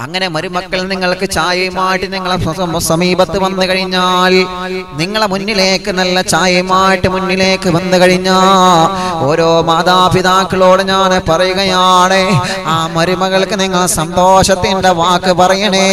അങ്ങനെ മരുമക്കൾ നിങ്ങൾക്ക് ചായയുമായിട്ട് നിങ്ങളെ സ- സമീപത്ത് വന്നു കഴിഞ്ഞാൽ നിങ്ങളെ മുന്നിലേക്ക് നല്ല ചായയുമായിട്ട് മുന്നിലേക്ക് വന്നു കഴിഞ്ഞാ ഓരോ മാതാപിതാക്കളോട് ഞാൻ പറയുകയാണ് ആ മരുമകൾക്ക് നിങ്ങൾ സന്തോഷത്തിന്റെ വാക്ക് പറയണേ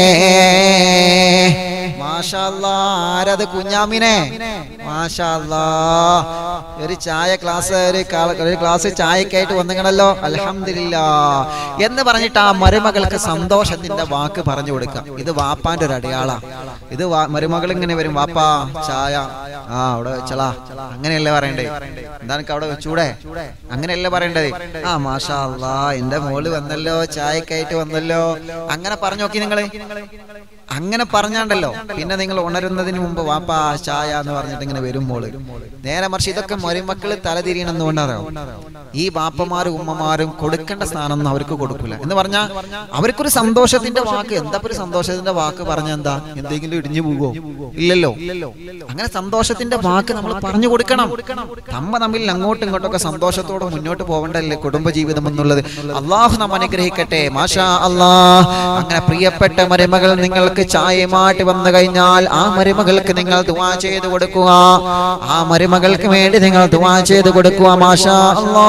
മാഷാല്ലാ ആരത് കുഞ്ഞാമിനെ മാഷാല്ലാ ഒരു ചായ ക്ലാസ് ഒരു കാ- ഒരു ക്ലാസ് ചായക്കായിട്ട് വന്നിങ്ങണല്ലോ അൽഹംദുലില്ലാ എന്ന് പറഞ്ഞിട്ട് ആ മരുമകൾക്ക് സന്തോഷത്തിന്റെ വാക്ക് പറഞ്ഞു കൊടുക്കാം ഇത് വാപ്പാന്റെ ഒരു അടയാളാ ഇത് വാ- മരുമകൾ ഇങ്ങനെ വരും വാപ്പാ ചായ ആ അവിടെ വെച്ചളാ അങ്ങനെയല്ലേ പറയണ്ടേ എന്താണ് അവിടെ വെച്ചൂടെ അങ്ങനെയല്ലേ പറയേണ്ടത് ആ മാഷാ അല്ലാ എന്റെ മോള് വന്നല്ലോ ചായക്കായിട്ട് വന്നല്ലോ അങ്ങനെ പറഞ്ഞു നോക്കി നിങ്ങള് അങ്ങനെ പറഞ്ഞാണ്ടല്ലോ പിന്നെ നിങ്ങൾ ഉണരുന്നതിന് മുമ്പ് വാപ്പാ ചായ എന്ന് പറഞ്ഞിട്ട് ഇങ്ങനെ വരുമ്പോൾ നേരെ മറിച്ച് ഇതൊക്കെ മരുമക്കള് തലതിരിയണമെന്ന് കൊണ്ടറിയാം ഈ ബാപ്പമാരും ഉമ്മമാരും കൊടുക്കേണ്ട സ്ഥാനം ഒന്നും അവർക്ക് കൊടുക്കില്ല എന്ന് പറഞ്ഞാൽ അവർക്കൊരു സന്തോഷത്തിന്റെ വാക്ക് എന്താ ഇപ്പൊ ഒരു സന്തോഷത്തിന്റെ വാക്ക് പറഞ്ഞ എന്താ എന്തെങ്കിലും ഇടിഞ്ഞു പോകുമോ ഇല്ലല്ലോ അങ്ങനെ സന്തോഷത്തിന്റെ വാക്ക് നമ്മൾ പറഞ്ഞു കൊടുക്കണം നമ്മ തമ്മിൽ അങ്ങോട്ടും ഇങ്ങോട്ടൊക്കെ സന്തോഷത്തോടെ മുന്നോട്ട് പോകണ്ടല്ലേ കുടുംബജീവിതം എന്നുള്ളത് അള്ളാഹു നാം അനുഗ്രഹിക്കട്ടെ മാഷാ അല്ലാ അങ്ങനെ പ്രിയപ്പെട്ട മരുമകൾ നിങ്ങൾക്ക് ചായയുമായിട്ട് വന്നു കഴിഞ്ഞാൽ ആ മരുമകൾക്ക് നിങ്ങൾ ദുവാ ചെയ്ത് കൊടുക്കുക ആ മരുമകൾക്ക് വേണ്ടി നിങ്ങൾ ദുവാ ചെയ്ത് കൊടുക്കുക മാഷാ അല്ലാ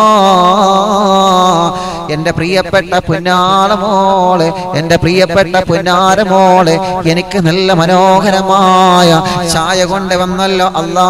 എന്റെ പ്രിയപ്പെട്ട പുന്നാര മോളെ എന്റെ പ്രിയപ്പെട്ട പുന്നാര മോളെ എനിക്ക് നല്ല മനോഹരമായ ചായ കൊണ്ട് വന്നല്ലോ അല്ലാ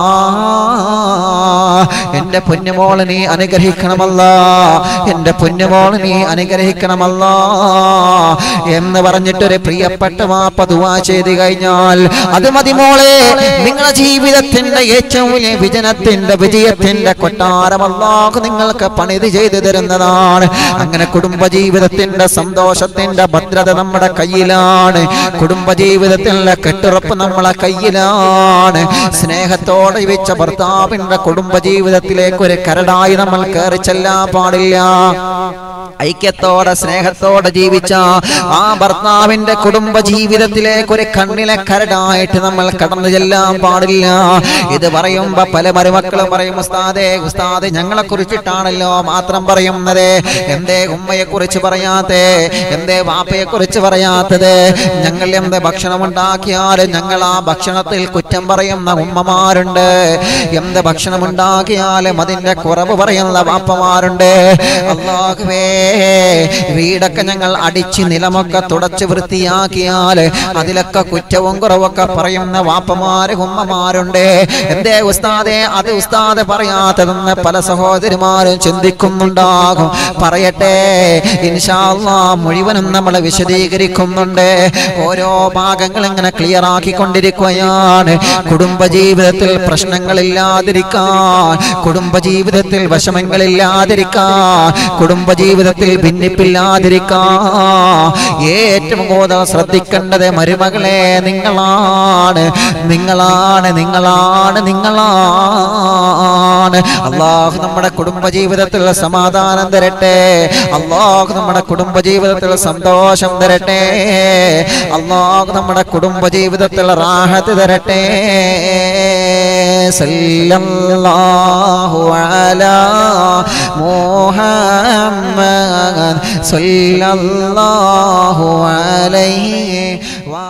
എന്റെ പൊന്നുമോളെ നീ അനുഗ്രഹിക്കണമല്ല എന്റെ പൊന്നുമോളെ നീ അനുഗ്രഹിക്കണമല്ല എന്ന് പറഞ്ഞിട്ടൊരു പ്രിയപ്പെട്ട വാപ്പ ദുവാ ചെയ്ത് കഴിഞ്ഞാൽ അത് മതി മോളെ നിങ്ങളുടെ ജീവിതത്തിന്റെ ഏറ്റവും വലിയ വിജനത്തിന്റെ വിജയത്തിന്റെ കൊട്ടാരം അല്ലാഹു നിങ്ങൾക്ക് പണിത് ചെയ്തു തരുന്നതാണ് അങ്ങനെ കുടുംബജീവിതത്തിന്റെ സന്തോഷത്തിന്റെ ഭദ്രത നമ്മുടെ കയ്യിലാണ് കുടുംബജീവിതത്തിലെ കെട്ടുറപ്പ് നമ്മളെ കയ്യിലാണ് സ്നേഹത്തോടെ വെച്ച ഭർത്താവിന്റെ കുടുംബജീവിതത്തിലേക്ക് ഒരു കരടായി നമ്മൾ കയറി ചെല്ലാൻ പാടില്ല ഐക്യത്തോടെ സ്നേഹത്തോടെ ജീവിച്ച ആ ഭർത്താവിന്റെ കുടുംബ ജീവിതത്തിലേക്ക് ഒരു കണ്ണിലെ കരടായിട്ട് നമ്മൾ കടന്നു ചെല്ലാൻ പാടില്ല ഇത് പറയുമ്പോ പല മരുമക്കളും പറയും ഉസ്താദേ ഉസ്താദ് ഞങ്ങളെ കുറിച്ചിട്ടാണല്ലോ മാത്രം പറയുന്നത് എന്തേ ഉമ്മയെ കുറിച്ച് പറയാത്തേ എന്തേ വാപ്പയെ കുറിച്ച് പറയാത്തത് ഞങ്ങൾ എന്ത് ഭക്ഷണം ഉണ്ടാക്കിയാലും ഞങ്ങൾ ആ ഭക്ഷണത്തിൽ കുറ്റം പറയുന്ന ഉമ്മമാരുണ്ട് എന്ത് ഭക്ഷണം ഉണ്ടാക്കിയാലും അതിന്റെ കുറവ് പറയുന്ന വാപ്പമാരുണ്ട് അള്ളാഹുവേ വീടൊക്കെ ഞങ്ങൾ അടിച്ച് നിലമൊക്കെ തുടച്ച് വൃത്തിയാക്കിയാൽ അതിലൊക്കെ കുറ്റവും കുറവൊക്കെ പറയുന്ന വാപ്പമാര് ഉമ്മമാരുണ്ട് എന്തേ ഉസ്താദെ അത് ഉസ്താദ് പറയാത്തതെന്ന് പല സഹോദരിമാരും ചിന്തിക്കുന്നുണ്ടാകും പറയട്ടെ ഇൻഷാല്ലാ മുഴുവനും നമ്മൾ വിശദീകരിക്കുന്നുണ്ട് ഓരോ ഭാഗങ്ങൾ ഇങ്ങനെ ക്ലിയർ ആക്കിക്കൊണ്ടിരിക്കുകയാണ് കുടുംബജീവിതത്തിൽ പ്രശ്നങ്ങളില്ലാതിരിക്കാൻ കുടുംബജീവിതത്തിൽ വിഷമങ്ങളില്ലാതിരിക്കാൻ കുടുംബജീവിതത്തിൽ ഭിന്നിപ്പില്ലാതിരിക്കാൻ ഏറ്റവും കൂടുതൽ ശ്രദ്ധിക്കേണ്ടത് മരുമകളെ നിങ്ങളാണ് നിങ്ങളാണ് നിങ്ങളാണ് നിങ്ങളാണ് അള്ളാഹു നമ്മുടെ കുടുംബജീവിതത്തിൽ സമാധാനം തരട്ടെ അള്ളാഹു നമ്മുടെ കുടുംബജീവിതത്തിൽ സന്തോഷം തരട്ടെ അള്ളാഹു നമ്മുടെ കുടുംബജീവിതത്തിൽ റാഹത്ത് തരട്ടെ സല്ലല്ലാഹു അലാ മുഹമ്മദ് സല്ലല്ലാഹു അലൈഹി വ